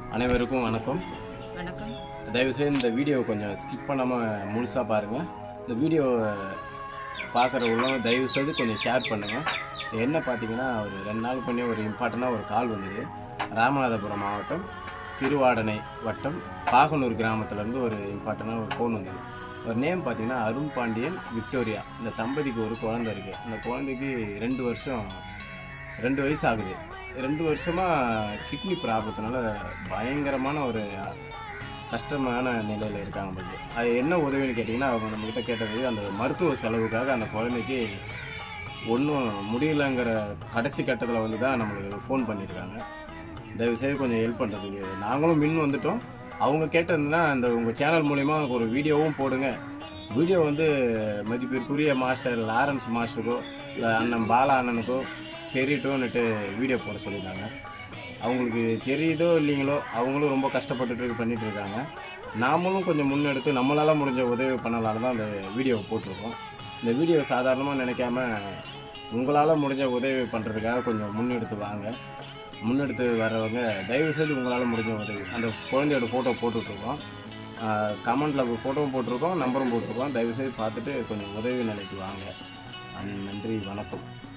அனைவருக்கும் வணக்கம் வணக்கம் தயவுசெய்து இந்த வீடியோ கொஞ்சம் ஸ்கிப் பண்ணாமல் முழுசாக பாருங்கள் இந்த வீடியோ பார்க்குற உள்ளவங்க தயவுசெய்து கொஞ்சம் ஷேர் பண்ணுங்கள் என்ன பார்த்தீங்கன்னா ஒரு ரெண்டு நாள் பண்ணி ஒரு இம்பார்ட்டண்ட்டாக ஒரு கால் வந்தது ராமநாதபுரம் மாவட்டம் திருவாடனை வட்டம் பாகனூர் கிராமத்துலேருந்து ஒரு இம்பார்ட்டண்ட்டாக ஒரு ஃபோன் வந்தது ஒரு நேம் பார்த்தீங்கன்னா அருண் பாண்டியன் விக்டோரியா இந்த தம்பதிக்கு ஒரு குழந்தை இருக்குது அந்த குழந்தைக்கு ரெண்டு வருஷம் ரெண்டு வயசு ஆகுது ரெண்டு வருஷமாக கிட்னி ப்ராப்ளத்தினால பயங்கரமான ஒரு கஷ்டமான நிலையில் இருக்காங்க போது அது என்ன உதவின்னு கேட்டிங்கன்னா அவங்க நம்மக்கிட்ட கேட்டது அந்த மருத்துவ செலவுக்காக அந்த குழந்தைக்கு ஒன்றும் முடியலங்கிற கடைசி கட்டத்தில் வந்து தான் நம்மளுக்கு ஃபோன் பண்ணியிருக்காங்க தயவுசெய்து கொஞ்சம் ஹெல்ப் பண்ணுறதுக்கு நாங்களும் மின் வந்துட்டோம் அவங்க கேட்டிருந்தா அந்த உங்கள் சேனல் மூலிமா ஒரு வீடியோவும் போடுங்க வீடியோ வந்து மதிப்பிற்குரிய மாஸ்டர் லாரன்ஸ் மாஸ்டருக்கோ இல்லை அண்ணன் பாலா அண்ணனுக்கோ தெரியட்டும்னுட்டு வீடியோ போட சொல்லியிருந்தாங்க அவங்களுக்கு தெரியுதோ இல்லைங்களோ அவங்களும் ரொம்ப கஷ்டப்பட்டுட்டு பண்ணிட்டு இருக்காங்க நாமளும் கொஞ்சம் முன்னெடுத்து நம்மளால் முடிஞ்ச உதவி பண்ணலான்னு தான் அந்த வீடியோவை போட்டிருக்கோம் இந்த வீடியோ சாதாரணமாக நினைக்காம உங்களால் முடிஞ்ச உதவி பண்ணுறதுக்காக கொஞ்சம் முன்னெடுத்து வாங்க முன்னெடுத்து வர்றவங்க தயவுசெய்து உங்களால் முடிஞ்ச உதவி அந்த குழந்தையோட ஃபோட்டோ போட்டுட்ருக்கோம் கமெண்ட்டில் ஃபோட்டோவும் போட்டிருக்கோம் நம்பரும் போட்டிருக்கோம் தயவுசெய்து பார்த்துட்டு கொஞ்சம் உதவி நிலைக்கு வாங்க நன்றி வணக்கம்